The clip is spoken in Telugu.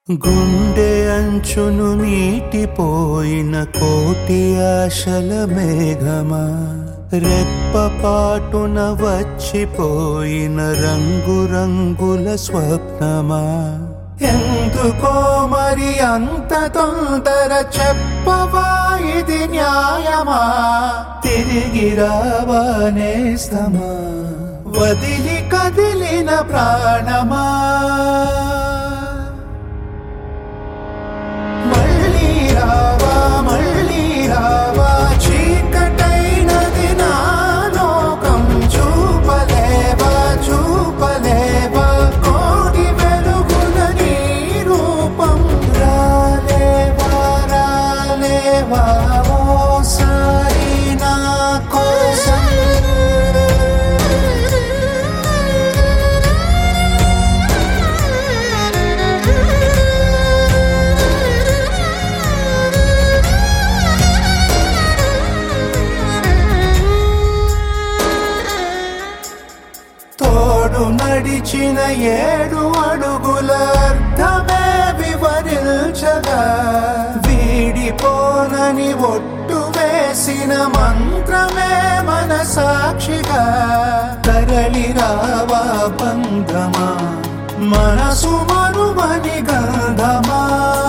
గుండె అంచును నీటిపోయిన కోటి ఆశల మేఘమా రెప్పపాటున వచ్చిపోయిన రంగురంగుల స్వప్నమా ఎందుకో మరి అంత తొందర చెప్పవా ఇది న్యాయమా తిరిగి రావా నేస్తమా వదిలి కదిలిన ప్రాణమా మళ్ళీ రావా మళ్ళీ రావా చీకటైనది నా లోకం చూపలేవా చూపలేవా కోటి వెలుగుల నీ రూపం రాలేవా రాలేవా ఓసారి నా కోసం తోడు నడిచిన ఏడు అడుగుల అర్థమే వివరించగా వీడిపోనని ఒట్టు వేసిన మంత్రమే మన సాక్షిగా తరలి రావా బంధమా మనసు మనుమని గంధమా